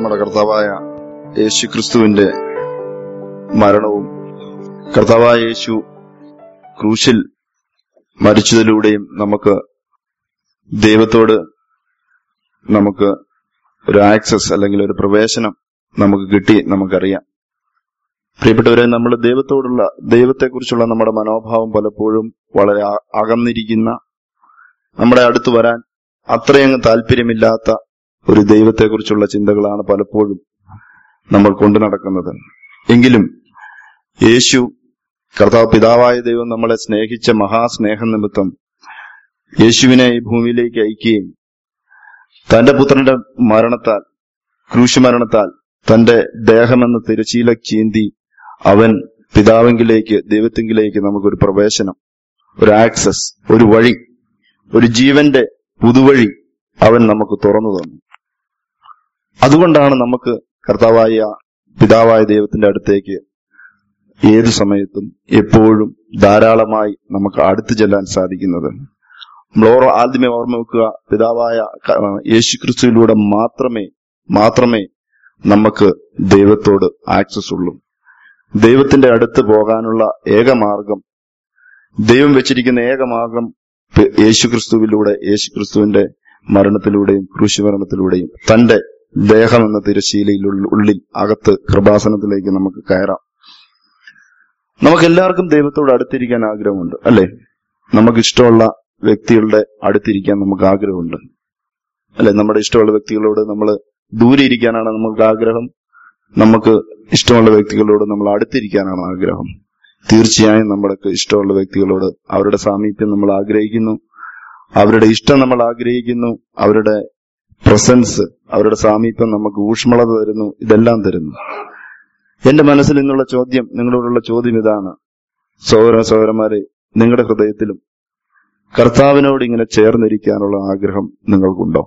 നമ്മുടെ കർത്താവായ യേശു ക്രിസ്തുവിന്റെ മരണവും കർത്താവായ യേശു ക്രൂശിൽ മരിച്ചതിലൂടെയും നമുക്ക് ദൈവത്തോട് നമുക്ക് ഒരു ആക്സസ് അല്ലെങ്കിൽ ഒരു പ്രവേശനം നമുക്ക് കിട്ടി നമുക്കറിയാം പ്രിയപ്പെട്ടവരെ നമ്മൾ ദൈവത്തോടുള്ള ദൈവത്തെക്കുറിച്ചുള്ള നമ്മുടെ മനോഭാവം പലപ്പോഴും വളരെ ആ- അകന്നിരിക്കുന്ന നമ്മുടെ അടുത്ത് വരാൻ അത്രയങ്ങ് താല്പര്യമില്ലാത്ത ഒരു ദൈവത്തെക്കുറിച്ചുള്ള ചിന്തകളാണ് പലപ്പോഴും നമ്മൾ കൊണ്ടു നടക്കുന്നത് എങ്കിലും യേശു കർത്താവ് പിതാവായ ദൈവം നമ്മളെ സ്നേഹിച്ച മഹാസ്നേഹം നിമിത്തം യേശുവിനെ ഈ ഭൂമിയിലേക്ക് അയക്കുകയും തന്റെ പുത്രന്റെ മരണത്താൽ ക്രൂശ് മരണത്താൽ തന്റെ ദേഹമെന്ന തിരശീല ചീന്തി അവൻ പിതാവെങ്കിലേക്ക് ദൈവത്തെങ്കിലേക്ക് നമുക്കൊരു പ്രവേശനം ഒരു ആക്സസ് ഒരു വഴി ഒരു ജീവന്റെ പുതുവഴി അവൻ നമുക്ക് തുറന്നു തന്നു അതുകൊണ്ടാണ് നമുക്ക് കർത്താവായ പിതാവായ ദൈവത്തിന്റെ അടുത്തേക്ക് ഏതു സമയത്തും എപ്പോഴും ധാരാളമായി നമുക്ക് അടുത്തു ചെല്ലാൻ സാധിക്കുന്നത് നമ്മൾ ഓരോ ആദ്യമേ ഓർമ്മ വെക്കുക പിതാവായ ക- യേശു ക്രിസ്തുവിലൂടെ മാത്രമേ മാത്രമേ നമുക്ക് ദൈവത്തോട് ആക്സസ് ഉള്ളൂ ദൈവത്തിന്റെ അടുത്ത് പോകാനുള്ള ഏക മാർഗം ദൈവം വെച്ചിരിക്കുന്ന ഏക മാർഗം പി- യേശുക്രിസ്തുവിലൂടെ യേശുക്രിസ്തുവിന്റെ മരണത്തിലൂടെയും ക്രൂശുമരണത്തിലൂടെയും തന്റെ ദേഹം എന്ന തിരശീലയിൽ ഉള്ള- ഉള്ളിൽ അകത്ത് കൃപാസനത്തിലേക്ക് നമുക്ക് കയറാം നമുക്ക് എല്ലാവർക്കും ദൈവത്തോട് അടുത്തിരിക്കാൻ ആഗ്രഹമുണ്ട് അല്ലെ നമുക്ക് ഇഷ്ടമുള്ള വ്യക്തികളുടെ അടുത്തിരിക്കാൻ നമുക്ക് ആഗ്രഹമുണ്ട് അല്ലെ നമ്മുടെ ഇഷ്ടമുള്ള വ്യക്തികളോട് നമ്മൾ ദൂരെ ഇരിക്കാനാണ് നമുക്ക് ആഗ്രഹം നമുക്ക് ഇഷ്ടമുള്ള വ്യക്തികളോട് നമ്മൾ അടുത്തിരിക്കാനാണ് ആഗ്രഹം തീർച്ചയായും നമ്മൾക്ക് ഇഷ്ടമുള്ള വ്യക്തികളോട് അവരുടെ സാമീപ്യം നമ്മൾ ആഗ്രഹിക്കുന്നു അവരുടെ ഇഷ്ടം നമ്മൾ ആഗ്രഹിക്കുന്നു അവരുടെ പ്രസൻസ് അവരുടെ സാമീപ്യം നമുക്ക് ഊഷ്മളത തരുന്നു ഇതെല്ലാം തരുന്നു എന്റെ മനസ്സിൽ നിന്നുള്ള ചോദ്യം നിങ്ങളോടുള്ള ചോദ്യം ഇതാണ് സഹോദര സഹോദരന്മാരെ നിങ്ങളുടെ ഹൃദയത്തിലും കർത്താവിനോട് ഇങ്ങനെ ചേർന്നിരിക്കാനുള്ള ആഗ്രഹം നിങ്ങൾക്കുണ്ടോ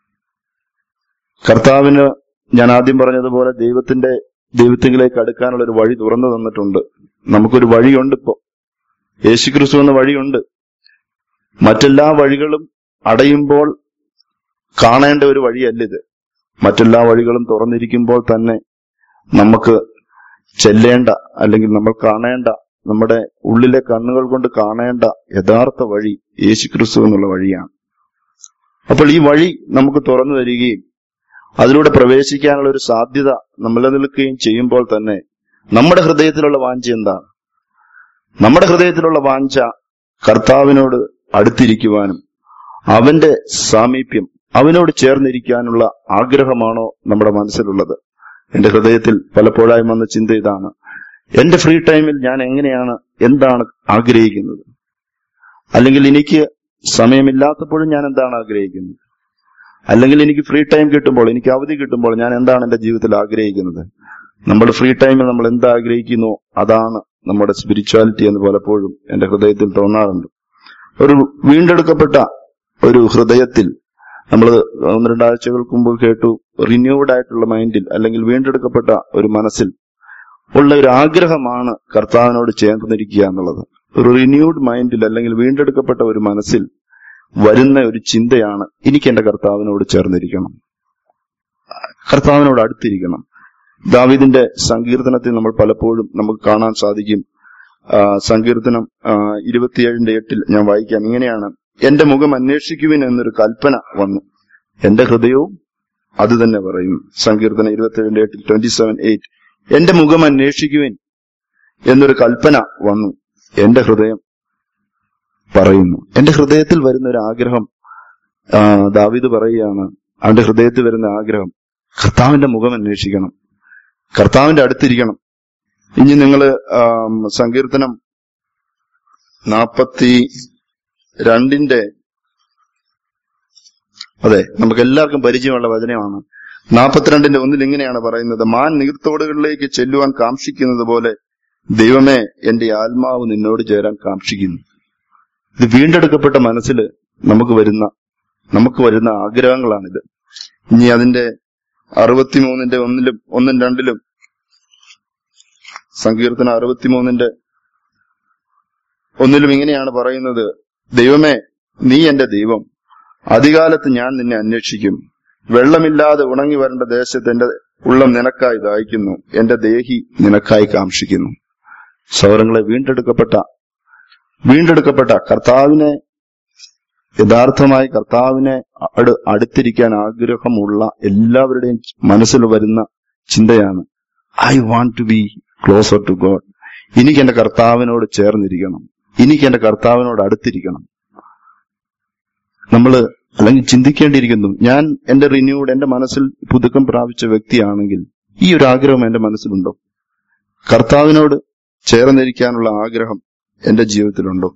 കർത്താവിന് ഞാൻ ആദ്യം പറഞ്ഞതുപോലെ ദൈവത്തിന്റെ ദൈവത്തിലേക്ക് അടുക്കാനുള്ള ഒരു വഴി തുറന്നു തന്നിട്ടുണ്ട് നമുക്കൊരു വഴിയുണ്ട് ഇപ്പോ യേശുക്രിസ്തു എന്ന വഴിയുണ്ട് മറ്റെല്ലാ വഴികളും അടയുമ്പോൾ കാണേണ്ട ഒരു വഴിയല്ല ഇത് മറ്റെല്ലാ വഴികളും തുറന്നിരിക്കുമ്പോൾ തന്നെ നമുക്ക് ചെല്ലേണ്ട അല്ലെങ്കിൽ നമ്മൾ കാണേണ്ട നമ്മുടെ ഉള്ളിലെ കണ്ണുകൾ കൊണ്ട് കാണേണ്ട യഥാർത്ഥ വഴി യേശുക്രിസ്തു എന്നുള്ള വഴിയാണ് അപ്പോൾ ഈ വഴി നമുക്ക് തുറന്നു തരികയും അതിലൂടെ പ്രവേശിക്കാനുള്ള ഒരു സാധ്യത നമ്മൾ നിൽക്കുകയും ചെയ്യുമ്പോൾ തന്നെ നമ്മുടെ ഹൃദയത്തിലുള്ള വാഞ്ച എന്താണ് നമ്മുടെ ഹൃദയത്തിലുള്ള വാഞ്ച കർത്താവിനോട് അടുത്തിരിക്കുവാനും അവന്റെ സാമീപ്യം അവനോട് ചേർന്നിരിക്കാനുള്ള ആഗ്രഹമാണോ നമ്മുടെ മനസ്സിലുള്ളത് എന്റെ ഹൃദയത്തിൽ പലപ്പോഴായി വന്ന ചിന്ത ഇതാണ് എന്റെ ഫ്രീ ടൈമിൽ ഞാൻ എങ്ങനെയാണ് എന്താണ് ആഗ്രഹിക്കുന്നത് അല്ലെങ്കിൽ എനിക്ക് സമയമില്ലാത്തപ്പോഴും ഞാൻ എന്താണ് ആഗ്രഹിക്കുന്നത് അല്ലെങ്കിൽ എനിക്ക് ഫ്രീ ടൈം കിട്ടുമ്പോൾ എനിക്ക് അവധി കിട്ടുമ്പോൾ ഞാൻ എന്താണ് എന്റെ ജീവിതത്തിൽ ആഗ്രഹിക്കുന്നത് നമ്മുടെ ഫ്രീ ടൈമിൽ നമ്മൾ എന്ത് ആഗ്രഹിക്കുന്നു അതാണ് നമ്മുടെ സ്പിരിച്വാലിറ്റി എന്ന് പലപ്പോഴും എന്റെ ഹൃദയത്തിൽ തോന്നാറുണ്ട് ഒരു വീണ്ടെടുക്കപ്പെട്ട ഒരു ഹൃദയത്തിൽ നമ്മൾ ഒന്ന് രണ്ടാഴ്ചകൾക്ക് മുമ്പ് കേട്ടു റിന്യൂവഡ് ആയിട്ടുള്ള മൈൻഡിൽ അല്ലെങ്കിൽ വീണ്ടെടുക്കപ്പെട്ട ഒരു മനസ്സിൽ ഉള്ള ഒരു ആഗ്രഹമാണ് കർത്താവിനോട് ചേർന്നിരിക്കുക എന്നുള്ളത് ഒരു റിന്യൂഡ് മൈൻഡിൽ അല്ലെങ്കിൽ വീണ്ടെടുക്കപ്പെട്ട ഒരു മനസ്സിൽ വരുന്ന ഒരു ചിന്തയാണ് എനിക്ക് എന്റെ കർത്താവിനോട് ചേർന്നിരിക്കണം കർത്താവിനോട് അടുത്തിരിക്കണം ദാവീദിന്റെ സങ്കീർത്തനത്തിൽ നമ്മൾ പലപ്പോഴും നമുക്ക് കാണാൻ സാധിക്കും ആ, സങ്കീർത്തനം ആ, ഇരുപത്തിയേഴിന്റെ എട്ടിൽ ഞാൻ വായിക്കാം ഇങ്ങനെയാണ് എന്റെ മുഖം അന്വേഷിക്കുവിൻ എന്നൊരു കൽപ്പന വന്നു എന്റെ ഹൃദയവും അത് തന്നെ പറയും സങ്കീർത്തനം ഇരുപത്തിയേഴിന്റെ എട്ടിൽ ട്വന്റി സെവൻ എയ്റ്റ് എന്റെ മുഖം അന്വേഷിക്കുവിൻ എന്നൊരു കൽപ്പന വന്നു എന്റെ ഹൃദയം പറയുന്നു എന്റെ ഹൃദയത്തിൽ വരുന്ന ഒരു ആഗ്രഹം ആ, ദാവീദ് പറയുകയാണ് അവന്റെ ഹൃദയത്തിൽ വരുന്ന ആഗ്രഹം കർത്താവിന്റെ മുഖം അന്വേഷിക്കണം കർത്താവിന്റെ അടുത്തിരിക്കണം ഇനി നിങ്ങൾ സങ്കീർത്തനം നാപ്പത്തി രണ്ടിന്റെ അതെ നമുക്ക് എല്ലാവർക്കും പരിചയമുള്ള വചനമാണ് നാൽപ്പത്തിരണ്ടിന്റെ ഒന്നിൽ ഇങ്ങനെയാണ് പറയുന്നത് മാൻ നീർത്തോടുകളിലേക്ക് ചെല്ലുവാൻ കാക്ഷിക്കുന്നത് പോലെ ദൈവമേ എന്റെ ആത്മാവ് നിന്നോട് ചേരാൻ കാക്ഷിക്കുന്നു ഇത് വീണ്ടെടുക്കപ്പെട്ട മനസ്സിൽ നമുക്ക് വരുന്ന നമുക്ക് വരുന്ന ആഗ്രഹങ്ങളാണിത് ഇനി അതിന്റെ അറുപത്തിമൂന്നിന്റെ ഒന്നിലും ഒന്നും രണ്ടിലും സങ്കീർത്തനം അറുപത്തിമൂന്നിന്റെ ഒന്നിലും ഇങ്ങനെയാണ് പറയുന്നത് ദൈവമേ നീ എന്റെ ദൈവം അധികാലത്ത് ഞാൻ നിന്നെ അന്വേഷിക്കും വെള്ളമില്ലാതെ ഉണങ്ങി വരേണ്ട ദേശത്ത് എന്റെ ഉള്ളം നിനക്കായി ദാഹിക്കുന്നു എന്റെ ദേഹി നിനക്കായി കാംക്ഷിക്കുന്നു സൗരങ്ങളെ വീണ്ടെടുക്കപ്പെട്ട വീണ്ടെടുക്കപ്പെട്ട കർത്താവിനെ യഥാർത്ഥമായി കർത്താവിനെ അടു അടുത്തിരിക്കാൻ ആഗ്രഹമുള്ള എല്ലാവരുടെയും മനസ്സിൽ വരുന്ന ചിന്തയാണ് I want to be closer to God എനിക്ക് എന്റെ കർത്താവിനോട് ചേർന്നിരിക്കണം എനിക്ക് എന്റെ കർത്താവിനോട് അടുത്തിരിക്കണം നമ്മൾ അല്ലെങ്കിൽ ചിന്തിക്കേണ്ടിയിരിക്കുന്നു ഞാൻ എന്റെ റിന്യൂഡ് എന്റെ മനസ്സിൽ പുതുക്കം പ്രാപിച്ച വ്യക്തിയാണെങ്കിൽ ഈ ഒരു ആഗ്രഹം എന്റെ മനസ്സിലുണ്ടോ കർത്താവിനോട് ചേർന്നിരിക്കാനുള്ള ആഗ്രഹം എന്റെ ജീവിതത്തിലുണ്ടോ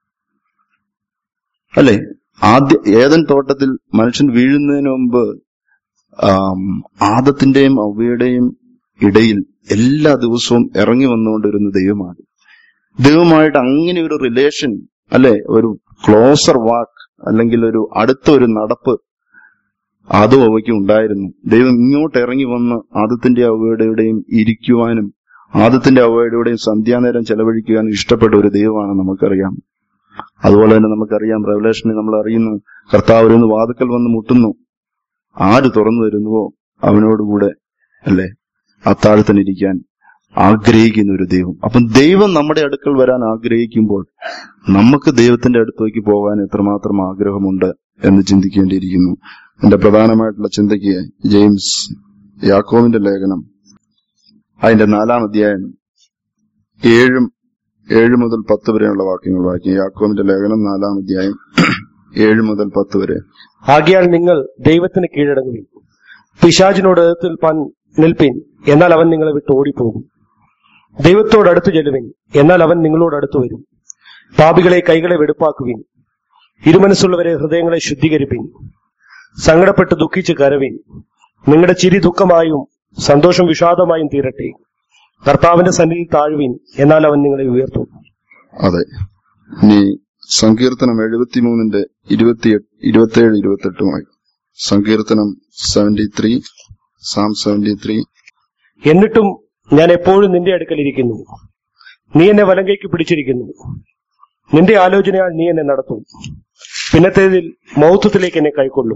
അല്ലെ ആദ്യ ഏതൻ തോട്ടത്തിൽ മനുഷ്യൻ വീഴുന്നതിന് മുമ്പ് ആം, ആദത്തിന്റെയും അവയുടെയും ഇടയിൽ എല്ലാ ദിവസവും ഇറങ്ങി വന്നുകൊണ്ടിരുന്ന ദൈവമാണ് ദൈവമായിട്ട് അങ്ങനെ ഒരു റിലേഷൻ അല്ലെ ഒരു ക്ലോസർ വാക്ക് അല്ലെങ്കിൽ ഒരു അടുത്ത ഒരു നടപ്പ് അതും അവയ്ക്ക് ഉണ്ടായിരുന്നു ദൈവം ഇങ്ങോട്ട് ഇറങ്ങി വന്ന് ആദത്തിന്റെ അവയുടെയും ഇരിക്കുവാനും ആദത്തിന്റെ അവയുടെയും സന്ധ്യാനേരം ചെലവഴിക്കുവാനും ഇഷ്ടപ്പെട്ട ഒരു ദൈവമാണ് നമുക്കറിയാം അതുപോലെ തന്നെ നമുക്കറിയാം റെവലേഷനിൽ നമ്മൾ അറിയുന്നു കർത്താവ് ഒരു വാതുക്കൽ വന്ന് മുട്ടുന്നു ആര് തുറന്നു തരുന്നുവോ അവനോടുകൂടെ അല്ലെ അത്താഴത്തിനിരിക്കാൻ ആഗ്രഹിക്കുന്ന ഒരു ദൈവം അപ്പം ദൈവം നമ്മുടെ അടുക്കൽ വരാൻ ആഗ്രഹിക്കുമ്പോൾ നമുക്ക് ദൈവത്തിന്റെ അടുത്തേക്ക് പോകാൻ എത്രമാത്രം ആഗ്രഹമുണ്ട് എന്ന് ചിന്തിക്കേണ്ടിയിരിക്കുന്നു എന്റെ പ്രധാനമായിട്ടുള്ള ചിന്തയ്ക്ക് ജെയിംസ് യാക്കോവിന്റെ ലേഖനം അതിന്റെ നാലാം അധ്യായം ഏഴും ഏഴ് മുതൽ പത്ത് വരെയുള്ള വാക്യങ്ങൾ വായിക്കും യാക്കോവിന്റെ ലേഖനം നാലാം അധ്യായം ഏഴ് മുതൽ പത്ത് വരെ ആകിയാൽ നിങ്ങൾ ദൈവത്തിന് കീഴടങ്ങുവിൻ പിശാചിനോട് എതിർത്തിൽപ്പാൻ നിൽപ്പിൻ എന്നാൽ അവൻ നിങ്ങളെ വിട്ട് ഓടിപ്പോകും ദൈവത്തോട് അടുത്ത് ചെല്ലുവിൻ എന്നാൽ അവൻ നിങ്ങളോട് അടുത്ത് വരും പാപികളെ കൈകളെ വെടുപ്പാക്കുവിൻ ഇരുമനസ്സുള്ളവരെ ഹൃദയങ്ങളെ ശുദ്ധീകരിപ്പിൻ സങ്കടപ്പെട്ട് ദുഃഖിച്ച് കരവിൻ നിങ്ങളുടെ ചിരി ദുഃഖമായും സന്തോഷം വിഷാദമായും തീരട്ടെ കർത്താവിന്റെ സന്നിധി താഴുവിൻ എന്നാൽ അവൻ നിങ്ങളെ ഉയർത്തും അതെ ഇനി സങ്കീർത്തനം എഴുപത്തിമൂന്നിന്റെ ഇരുപത്തി ഇരുപത്തിയേഴ് ഇരുപത്തെട്ടുമായി സങ്കീർത്തനം seventy three Psalm seventy three എന്നിട്ടും ഞാൻ എപ്പോഴും നിന്റെ അടുക്കൽ ഇരിക്കുന്നു നീ എന്നെ വലങ്കയ്ക്ക് പിടിച്ചിരിക്കുന്നു നിന്റെ ആലോചനയാൽ നീ എന്നെ നടത്തും പിന്നത്തേതിൽ മൗത്വത്തിലേക്ക് എന്നെ കൈക്കൊള്ളും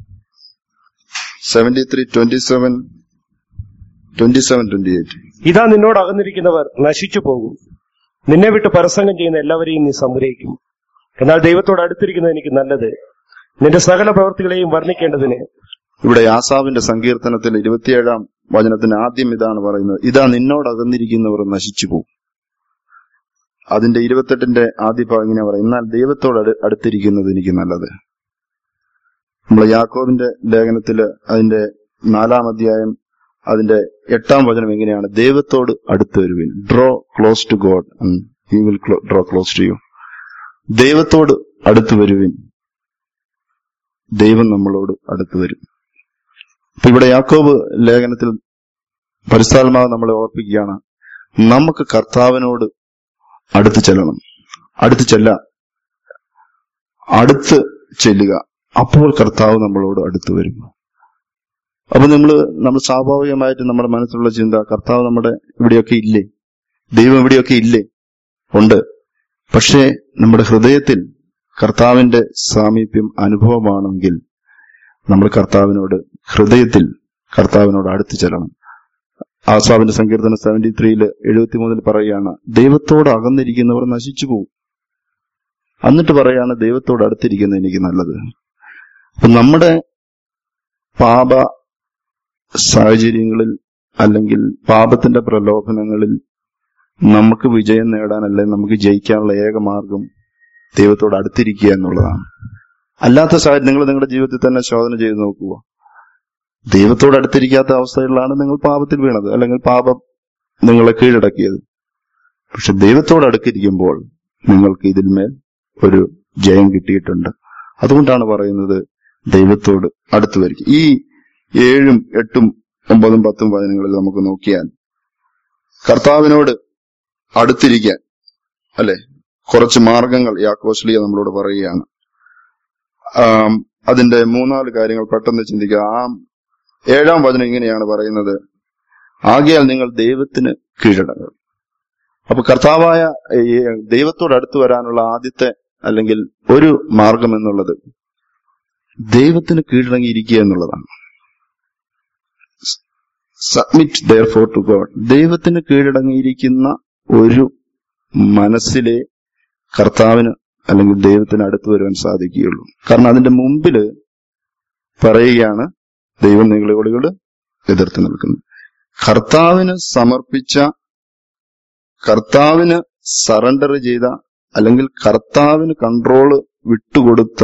seventy three twenty seven twenty seven twenty eight ഇതാ നിന്നോട് അകന്നിരിക്കുന്നവർ നശിച്ചു പോകും നിന്നെ വിട്ട് പരസംഗം ചെയ്യുന്ന എല്ലാവരെയും നീ സംഗ്രഹിക്കും എന്നാൽ ദൈവത്തോട് അടുത്തിരിക്കുന്നത് എനിക്ക് നല്ലത് നിന്റെ സകല പ്രവർത്തികളെയും വർണ്ണിക്കേണ്ടതിന് ഇവിടെ ആസാവിന്റെ സങ്കീർത്തനത്തിൽ ഇരുപത്തിയേഴാം വചനത്തിന് ആദ്യം ഇതാണ് പറയുന്നത് ഇതാ നിന്നോട് അകന്നിരിക്കുന്നവർ നശിച്ചു പോകും അതിന്റെ ഇരുപത്തെട്ടിന്റെ ആദ്യ ഭാഗം ഇങ്ങനെ പറയും എന്നാൽ ദൈവത്തോട് അടു- അടുത്തിരിക്കുന്നത് എനിക്ക് നല്ലത് നമ്മൾ യാക്കോബിന്റെ ലേഖനത്തില് അതിന്റെ നാലാം അധ്യായം അതിന്റെ എട്ടാം വചനം എങ്ങനെയാണ് ദൈവത്തോട് അടുത്ത് വരുവിൻ draw close to God he will draw close to you ദൈവത്തോട് അടുത്ത് വരുവിൻ ദൈവം നമ്മളോട് അടുത്ത് വരും അപ്പൊ ഇവിടെ യാക്കോബ് ലേഖനത്തിൽ പരിസ്ഥാത്മാവ് നമ്മളെ ഓർപ്പിക്കുകയാണ് നമുക്ക് കർത്താവിനോട് അടുത്ത് ചെല്ലണം അടുത്ത് ചെല്ല അടുത്ത് ചെല്ലുക അപ്പോൾ കർത്താവ് നമ്മളോട് അടുത്ത് വരും അപ്പൊ നമ്മൾ നമ്മൾ സ്വാഭാവികമായിട്ട് നമ്മുടെ മനസ്സിലുള്ള ചിന്ത കർത്താവ് നമ്മുടെ ഇവിടെയൊക്കെ ഇല്ലേ ദൈവം ഇവിടെയൊക്കെ ഇല്ലേ ഉണ്ട് പക്ഷേ നമ്മുടെ ഹൃദയത്തിൽ കർത്താവിന്റെ സാമീപ്യം അനുഭവമാണെങ്കിൽ നമ്മൾ കർത്താവിനോട് ഹൃദയത്തിൽ കർത്താവിനോട് അടുത്ത് ചെല്ലണം ആസ്വാബിന്റെ സങ്കീർത്തനം സെവന്റി ത്രീയില് എഴുപത്തിമൂന്നിൽ പറയുകയാണ് ദൈവത്തോട് അകന്നിരിക്കുന്നവർ നശിച്ചു പോകും എന്നിട്ട് പറയാണ് ദൈവത്തോട് അടുത്തിരിക്കുന്നത് എനിക്ക് നല്ലത് അപ്പൊ നമ്മുടെ പാപ സാഹചര്യങ്ങളിൽ അല്ലെങ്കിൽ പാപത്തിന്റെ പ്രലോഭനങ്ങളിൽ നമുക്ക് വിജയം നേടാൻ അല്ലെങ്കിൽ നമുക്ക് ജയിക്കാനുള്ള ഏക മാർഗം ദൈവത്തോട് അടുത്തിരിക്കുക എന്നുള്ളതാണ് അല്ലാത്ത സാഹചര്യം നിങ്ങൾ നിങ്ങളുടെ ജീവിതത്തിൽ തന്നെ ശോധന ചെയ്ത് നോക്കുക ദൈവത്തോട് അടുത്തിരിക്കാത്ത അവസ്ഥകളിലാണ് നിങ്ങൾ പാപത്തിൽ വീണത് അല്ലെങ്കിൽ പാപം നിങ്ങളെ കീഴടക്കിയത് പക്ഷെ ദൈവത്തോട് അടുക്കിരിക്കുമ്പോൾ നിങ്ങൾക്ക് ഇതിന്മേൽ ഒരു ജയം കിട്ടിയിട്ടുണ്ട് അതുകൊണ്ടാണ് പറയുന്നത് ദൈവത്തോട് അടുത്ത് വരിക ഈ ഏഴും എട്ടും ഒമ്പതും പത്തും വചനങ്ങളിൽ നമുക്ക് നോക്കിയാൽ കർത്താവിനോട് അടുത്തിരിക്കാൻ അല്ലെ കുറച്ച് മാർഗങ്ങൾ യാക്കോസ്ലിയ നമ്മളോട് പറയുകയാണ് ആം, അതിന്റെ മൂന്നാല് കാര്യങ്ങൾ പെട്ടെന്ന് ചിന്തിക്കുക ആ ഏഴാം വചനം ഇങ്ങനെയാണ് പറയുന്നത് ആകയാൽ നിങ്ങൾ ദൈവത്തിന് കീഴടങ്ങുക അപ്പൊ കർത്താവായ ഈ ദൈവത്തോട് അടുത്ത് വരാനുള്ള ആദ്യത്തെ അല്ലെങ്കിൽ ഒരു മാർഗം എന്നുള്ളത് ദൈവത്തിന് കീഴടങ്ങിയിരിക്കുക എന്നുള്ളതാണ് submit therefore to God ദൈവത്തിന് കീഴടങ്ങിയിരിക്കുന്ന ഒരു മനസ്സിലെ കർത്താവിന് അല്ലെങ്കിൽ ദൈവത്തിന് അടുത്ത് വരുവാൻ സാധിക്കുകയുള്ളൂ കാരണം അതിന്റെ മുമ്പില് പറയുകയാണ് ദൈവം നിങ്ങളോടുകൾ എതിർത്ത് നിൽക്കുന്നത് കർത്താവിന് സമർപ്പിച്ച കർത്താവിന് സറണ്ടർ ചെയ്ത അല്ലെങ്കിൽ കർത്താവിന് കൺട്രോള് വിട്ടുകൊടുത്ത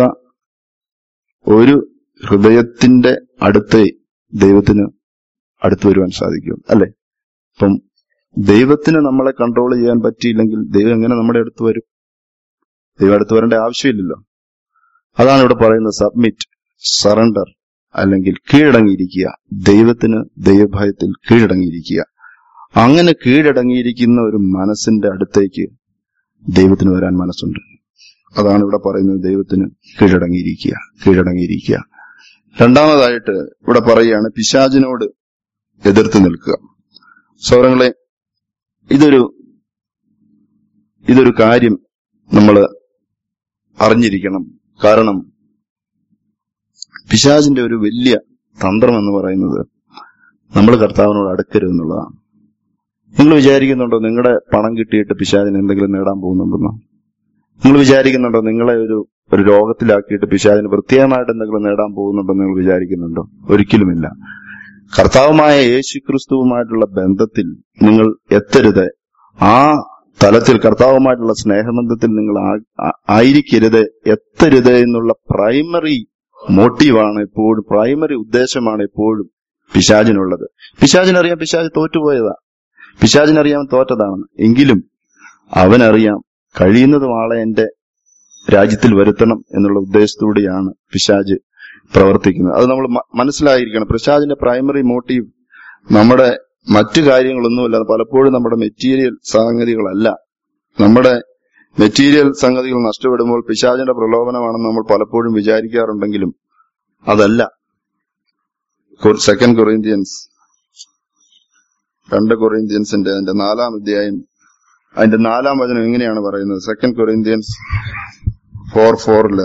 ഒരു ഹൃദയത്തിന്റെ അടുത്തേ ദൈവത്തിന് അടുത്ത് വരുവാൻ സാധിക്കും അല്ലെ അപ്പം ദൈവത്തിന് നമ്മളെ കൺട്രോൾ ചെയ്യാൻ പറ്റിയില്ലെങ്കിൽ ദൈവം എങ്ങനെ നമ്മുടെ അടുത്ത് വരും ദൈവം അടുത്ത് വരേണ്ട ആവശ്യമില്ലല്ലോ അതാണ് ഇവിടെ പറയുന്നത് സബ്മിറ്റ് സറണ്ടർ അല്ലെങ്കിൽ കീഴടങ്ങിയിരിക്കുക ദൈവത്തിന് ദൈവഭയത്തിൽ കീഴടങ്ങിയിരിക്കുക അങ്ങനെ കീഴടങ്ങിയിരിക്കുന്ന ഒരു മനസ്സിന്റെ അടുത്തേക്ക് ദൈവത്തിന് വരാൻ മനസ്സുണ്ട് അതാണ് ഇവിടെ പറയുന്നത് ദൈവത്തിന് കീഴടങ്ങിയിരിക്കുക കീഴടങ്ങിയിരിക്കുക രണ്ടാമതായിട്ട് ഇവിടെ പറയുകയാണ് പിശാചിനോട് എതിർത്ത് നിൽക്കുക സൗരങ്ങളെ ഇതൊരു ഇതൊരു കാര്യം നമ്മൾ അറിഞ്ഞിരിക്കണം കാരണം പിശാചിന്റെ ഒരു വലിയ തന്ത്രം എന്ന് പറയുന്നത് നമ്മൾ കർത്താവിനോട് അടുക്കരുതെന്നുള്ളതാണ് നിങ്ങൾ വിചാരിക്കുന്നുണ്ടോ നിങ്ങളുടെ പണം കിട്ടിയിട്ട് പിശാചിന് എന്തെങ്കിലും നേടാൻ പോകുന്നുണ്ടെന്നോ നിങ്ങൾ വിചാരിക്കുന്നുണ്ടോ നിങ്ങളെ ഒരു ഒരു രോഗത്തിലാക്കിയിട്ട് പിശാചിന് പ്രത്യേകമായിട്ട് എന്തെങ്കിലും നേടാൻ പോകുന്നുണ്ടെന്ന് നിങ്ങൾ വിചാരിക്കുന്നുണ്ടോ ഒരിക്കലുമില്ല കർത്താവുമായ യേശു ക്രിസ്തുവുമായിട്ടുള്ള ബന്ധത്തിൽ നിങ്ങൾ എത്തരുത് ആ തലത്തിൽ കർത്താവുമായിട്ടുള്ള സ്നേഹബന്ധത്തിൽ നിങ്ങൾ ആ- ആ- ആയിരിക്കരുത് എത്തരുത് എന്നുള്ള പ്രൈമറി മോട്ടീവാണ് എപ്പോഴും പ്രൈമറി ഉദ്ദേശമാണ് എപ്പോഴും പിശാചിനുള്ളത് പിശാചിനറിയാം പിശാജ് തോറ്റുപോയതാ പിശാചിനറിയാം തോറ്റതാണ് എങ്കിലും അവനറിയാം കഴിയുന്നതും ആളെ എന്റെ രാജ്യത്തിൽ വരുത്തണം എന്നുള്ള ഉദ്ദേശത്തോടെയാണ് പിശാജ് പ്രവർത്തിക്കുന്നത് അത് നമ്മൾ മ- മനസ്സിലായിരിക്കണം പിശാജിന്റെ പ്രൈമറി മോട്ടീവ് നമ്മുടെ മറ്റു കാര്യങ്ങളൊന്നുമല്ല പലപ്പോഴും നമ്മുടെ മെറ്റീരിയൽ സംഗതികളല്ല നമ്മുടെ മെറ്റീരിയൽ സംഗതികൾ നഷ്ടപ്പെടുമ്പോൾ പിശാചിന്റെ പ്രലോഭനമാണെന്ന് നമ്മൾ പലപ്പോഴും വിചാരിക്കാറുണ്ടെങ്കിലും അതല്ല സെക്കൻഡ് കൊറിന്ത്യൻസ് രണ്ട് കൊറിന്ത്യൻസിന്റെ അതിന്റെ നാലാം അധ്യായം അതിന്റെ നാലാം വചനം എങ്ങനെയാണ് പറയുന്നത് സെക്കൻഡ് കൊറിന്ത്യൻസ് ഫോർ ഫോറില്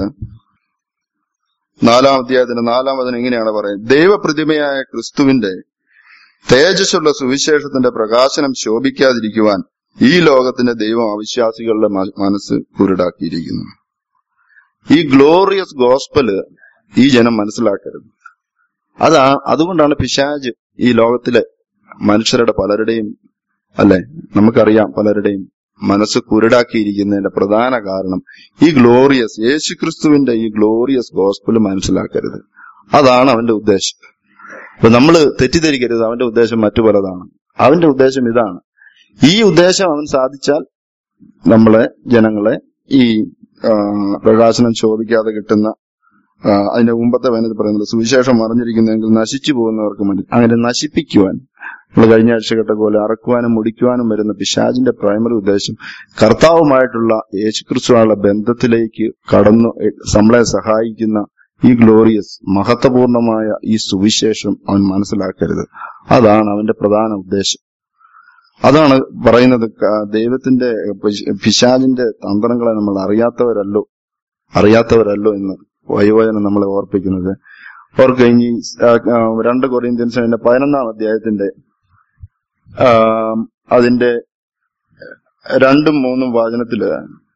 നാലാം അധ്യായത്തിന്റെ നാലാം വചനം എങ്ങനെയാണ് പറയുന്നത് ദൈവപ്രതിമയായ ക്രിസ്തുവിന്റെ തേജസ്സുള്ള സുവിശേഷത്തിന്റെ പ്രകാശനം ശോഭിക്കാതിരിക്കുവാൻ ഈ ലോകത്തിന്റെ ദൈവം അവിശ്വാസികളുടെ മ- മനസ്സ് കുരുടാക്കിയിരിക്കുന്നു ഈ ഗ്ലോറിയസ് ഗോസ്പല് ഈ ജനം മനസ്സിലാക്കരുത് അതാ അതുകൊണ്ടാണ് പിശാജ് ഈ ലോകത്തിലെ മനുഷ്യരുടെ പലരുടെയും അല്ലെ നമുക്കറിയാം പലരുടെയും മനസ്സ് കുരുടാക്കിയിരിക്കുന്നതിന്റെ പ്രധാന കാരണം ഈ ഗ്ലോറിയസ് യേശുക്രിസ്തുവിന്റെ ഈ ഗ്ലോറിയസ് ഗോസ്പല് മനസ്സിലാക്കരുത് അതാണ് അവന്റെ ഉദ്ദേശം അപ്പൊ നമ്മൾ തെറ്റിദ്ധരിക്കരുത് അവന്റെ ഉദ്ദേശം മറ്റു പലതാണ് അവന്റെ ഉദ്ദേശം ഇതാണ് ഈ ഉദ്ദേശം അവൻ സാധിച്ചാൽ നമ്മളെ ജനങ്ങളെ ഈ ആ, പ്രകാശനം ശോഭിക്കാതെ കിട്ടുന്ന ആ, അതിന്റെ മുമ്പത്തെ വനത്തിൽ പറയുന്നത് സുവിശേഷം മറിഞ്ഞിരിക്കുന്നെങ്കിൽ നശിച്ചു പോകുന്നവർക്ക് വേണ്ടി അങ്ങനെ നശിപ്പിക്കുവാൻ നമ്മൾ കഴിഞ്ഞ ആഴ്ച കേട്ട പോലെ അറക്കുവാനും മുടിക്കുവാനും വരുന്ന പിശാജിന്റെ പ്രൈമറി ഉദ്ദേശം കർത്താവുമായിട്ടുള്ള യേശുക്രിസ്തുവായുള്ള ബന്ധത്തിലേക്ക് കടന്നു എ, നമ്മളെ സഹായിക്കുന്ന ഈ ഗ്ലോറിയസ് മഹത്വപൂർണമായ ഈ സുവിശേഷം അവൻ മനസ്സിലാക്കരുത് അതാണ് അവന്റെ പ്രധാന ഉദ്ദേശം അതാണ് പറയുന്നത് ക- ദൈവത്തിന്റെ പിശ- പിശാചിന്റെ തന്ത്രങ്ങളെ നമ്മൾ അറിയാത്തവരല്ലോ അറിയാത്തവരല്ലോ എന്ന് വയോജനം നമ്മളെ ഓർപ്പിക്കുന്നത് ഓർക്ക് ഇനി ആ, ആ, രണ്ട് കൊറിയന്ത്യൻസിന്റെ പതിനൊന്നാം അധ്യായത്തിന്റെ ആ, അതിന്റെ രണ്ടും മൂന്നും വാചനത്തില്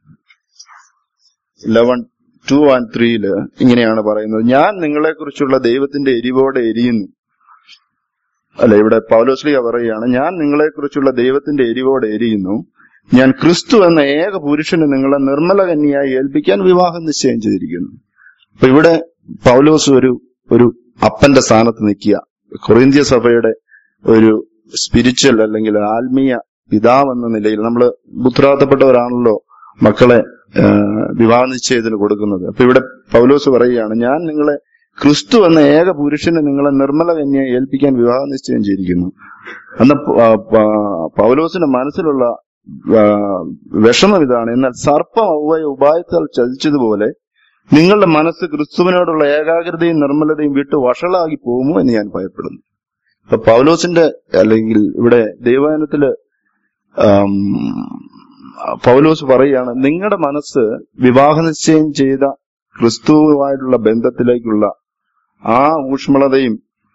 ലെവൻ ടു ആൻഡ് ത്രീയില് ഇങ്ങനെയാണ് പറയുന്നത് ഞാൻ നിങ്ങളെ കുറിച്ചുള്ള ദൈവത്തിന്റെ എരിവോടെ എരിയുന്നു അല്ല ഇവിടെ പൗലോസ്ലിയ പറയുകയാണ് ഞാൻ നിങ്ങളെ കുറിച്ചുള്ള ദൈവത്തിന്റെ എരിവോടെ എരിയുന്നു ഞാൻ ക്രിസ്തു എന്ന ഏക പുരുഷന് നിങ്ങളെ നിർമ്മല കന്യായി ഏൽപ്പിക്കാൻ വിവാഹം നിശ്ചയം ചെയ്തിരിക്കുന്നു അപ്പൊ ഇവിടെ പൗലോസ് ഒരു ഒരു അപ്പന്റെ സ്ഥാനത്ത് നിൽക്കുക കൊറിന്ത്യ സഭയുടെ ഒരു സ്പിരിച്വൽ അല്ലെങ്കിൽ ആത്മീയ പിതാവ് എന്ന നിലയിൽ നമ്മൾ ഉത്തരവാദിത്തപ്പെട്ടവരാണല്ലോ മക്കളെ ആ, വിവാഹ നിശ്ചയത്തിന് കൊടുക്കുന്നത് അപ്പൊ ഇവിടെ പൗലോസ് പറയുകയാണ് ഞാൻ നിങ്ങളെ ക്രിസ്തു എന്ന ഏക പുരുഷന് നിങ്ങളെ നിർമ്മല കന്യെ ഏൽപ്പിക്കാൻ വിവാഹ നിശ്ചയം ചെയ്തിരിക്കുന്നു അന്ന് പ- പ- പൗലോസിന്റെ മനസ്സിലുള്ള ആ, വിഷമം ഇതാണ് എന്നാൽ സർപ്പം ഔവയെ ഉപായത്താൽ ചതിച്ചതുപോലെ നിങ്ങളുടെ മനസ്സ് ക്രിസ്തുവിനോടുള്ള ഏകാഗ്രതയും നിർമ്മലതയും വിട്ട് വഷളാകി പോകുമോ എന്ന് ഞാൻ ഭയപ്പെടുന്നു അപ്പൊ പൗലോസിന്റെ അല്ലെങ്കിൽ ഇവിടെ ദൈവാനത്തില് ആം, പൗലോസ് പറയുകയാണ് നിങ്ങളുടെ മനസ്സ് വിവാഹ നിശ്ചയം ചെയ്ത ക്രിസ്തുവുമായിട്ടുള്ള ബന്ധത്തിലേക്കുള്ള ആ ഊഷ്മളതയും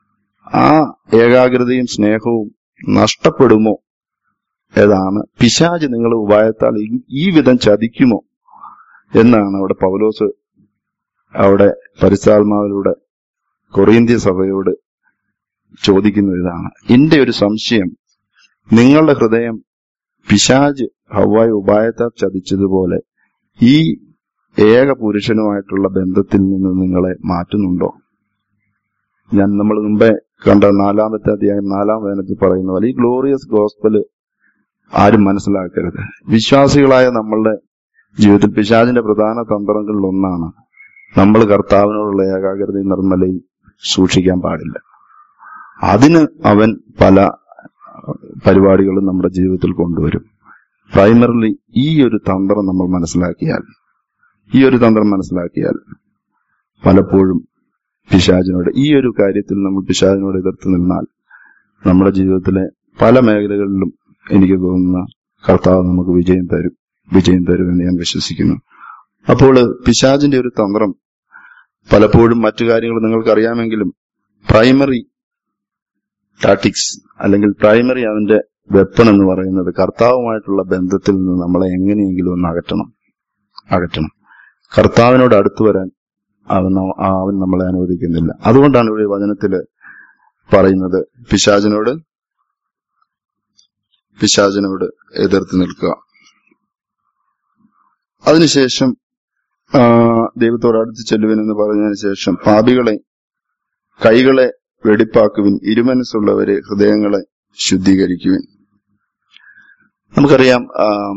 ആ ഏകാഗ്രതയും സ്നേഹവും നഷ്ടപ്പെടുമോ ഏതാണ് പിശാജ് നിങ്ങളെ ഉപായത്താൽ ഈ- ഈ വിധം ചതിക്കുമോ എന്നാണ് അവിടെ പൗലോസ് അവിടെ പരിസ്ഥാത്മാവിലൂടെ കൊറിയന്ത്യ സഭയോട് ചോദിക്കുന്ന ഇതാണ് എന്റെ ഒരു സംശയം നിങ്ങളുടെ ഹൃദയം പിശാജ് ഹവായി ഉപായത്താൽ ചതിച്ചതുപോലെ ഈ ഏക പുരുഷനുമായിട്ടുള്ള ബന്ധത്തിൽ നിന്ന് നിങ്ങളെ മാറ്റുന്നുണ്ടോ ഞാൻ നമ്മൾ മുമ്പേ കണ്ട നാലാമത്തെ അധ്യായം നാലാം വേദനത്തിൽ പറയുന്ന പോലെ ഈ ഗ്ലോറിയസ് ഗോസ്പല് ആരും മനസ്സിലാക്കരുത് വിശ്വാസികളായ നമ്മളുടെ ജീവിതത്തിൽ പിശാചിന്റെ പ്രധാന തന്ത്രങ്ങളിൽ ഒന്നാണ് നമ്മൾ കർത്താവിനോടുള്ള ഏകാഗ്രതയും നിർമ്മലയും സൂക്ഷിക്കാൻ പാടില്ല അതിന് അവൻ പല പരിപാടികളും നമ്മുടെ ജീവിതത്തിൽ കൊണ്ടുവരും പ്രൈമറിലി ഈ ഒരു തന്ത്രം നമ്മൾ മനസ്സിലാക്കിയാൽ ഈ ഒരു തന്ത്രം മനസ്സിലാക്കിയാൽ പലപ്പോഴും പിശാചിനോട് ഈ ഒരു കാര്യത്തിൽ നമ്മൾ പിശാചിനോട് എതിർത്ത് നിന്നാൽ നമ്മുടെ ജീവിതത്തിലെ പല മേഖലകളിലും എനിക്ക് തോന്നുന്ന കർത്താവ് നമുക്ക് വിജയം തരും വിജയം തരും എന്ന് ഞാൻ വിശ്വസിക്കുന്നു അപ്പോൾ പിശാചിന്റെ ഒരു തന്ത്രം പലപ്പോഴും മറ്റു കാര്യങ്ങൾ നിങ്ങൾക്ക് അറിയാമെങ്കിലും പ്രൈമറി ടാറ്റിക്സ് അല്ലെങ്കിൽ പ്രൈമറി അവന്റെ വെപ്പൺ എന്ന് പറയുന്നത് കർത്താവുമായിട്ടുള്ള ബന്ധത്തിൽ നിന്ന് നമ്മളെ എങ്ങനെയെങ്കിലും ഒന്ന് അകറ്റണം അകറ്റണം കർത്താവിനോട് അടുത്തു വരാൻ അവൻ ന- അവൻ നമ്മളെ അനുവദിക്കുന്നില്ല അതുകൊണ്ടാണ് ഇവിടെ വചനത്തില് പറയുന്നത് പിശാചിനോട് പിശാചിനോട് എതിർത്ത് നിൽക്കുക അതിനുശേഷം ആ, ദൈവത്തോട് അടുത്ത് ചെല്ലുവിൻ എന്ന് പറഞ്ഞതിന് ശേഷം പാപികളെ കൈകളെ വെടിപ്പാക്കുവിൻ ഇരുമനസ്സുള്ളവരെ ഹൃദയങ്ങളെ ശുദ്ധീകരിക്കുവിൻ നമുക്കറിയാം ആം,